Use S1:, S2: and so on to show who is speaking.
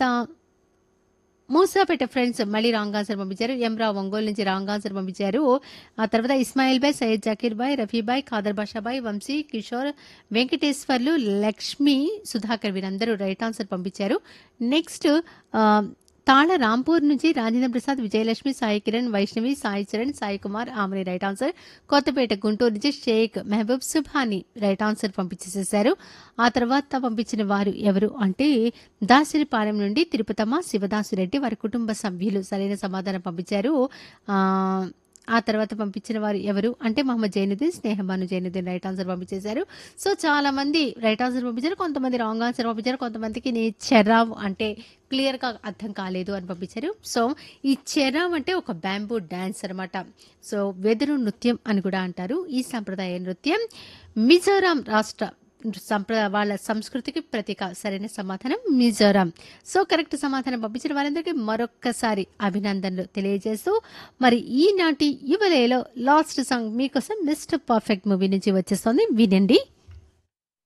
S1: తర్వాత మూసాపేట ఫ్రెండ్స్ మళ్ళీ wrong answer పంపించారు ఎం రావు ఒంగోలు నుంచి రాంగ్ ఆన్సర్ పంపించారు ఆ తర్వాత ఇస్మాయిల్ బాయ్ సయ్యద్ జకీర్ బాయ్ రఫీ బాయ్ ఖాదర్ బాషా బాయ్ వంశీ కిషోర్ వెంకటేశ్వర్లు లక్ష్మి సుధాకర్ వీరందరూ రైట్ ఆన్సర్ పంపించారు నెక్స్ట్ ఆ, తాళ రాంపూర్ నుంచి రాజేంద్ర ప్రసాద్ విజయలక్ష్మి సాయి కిరణ్ వైష్ణవి సాయి చరణ్ సాయి కుమార్ ఆమె రైట్ ఆన్సర్ కొత్తపేట గుంటూరు నుంచి షేక్ మెహబూబ్ సుభాని రైట్ ఆన్సర్ పంపించేసేశారు ఆ తర్వాత పంపించిన వారు ఎవరు అంటే దాసిరిపాలెం నుండి తిరుపతమ్మ శివదాసురెడ్డి వారి కుటుంబ సభ్యులు సరైన సమాధానం పంపించారు ఆ, ఆ తర్వాత పంపించిన వారు ఎవరు అంటే మహమ్మద్ జైనుద్దీన్ స్నేహబాను జైనుద్దీన్ రైట్ ఆన్సర్ పంపించేశారు సో చాలా మంది రైట్ ఆన్సర్ పంపించారు కొంతమంది రాంగ్ ఆన్సర్ పంపించారు కొంతమందికి నీ చెరావ్ అంటే క్లియర్గా అర్థం కాలేదు అని పంపించారు సో ఈ చెరావ్ అంటే ఒక బ్యాంబూ డ్యాన్స్ అనమాట సో వెదురు నృత్యం అని కూడా అంటారు ఈ సంప్రదాయ నృత్యం మిజోరాం రాష్ట్ర సంప్రదాయ వాళ్ళ సంస్కృతికి ప్రతీక సరైన సమాధానం మిజోరాం సో కరెక్ట్ సమాధానం పంపించిన వారందరికీ మరొక్కసారి అభినందనలు తెలియజేస్తూ మరి ఈనాటి యువలేలో లాస్ట్ సాంగ్ మీకోసం మిస్టర్ పర్ఫెక్ట్ మూవీ నుంచి వచ్చేస్తుంది వినండి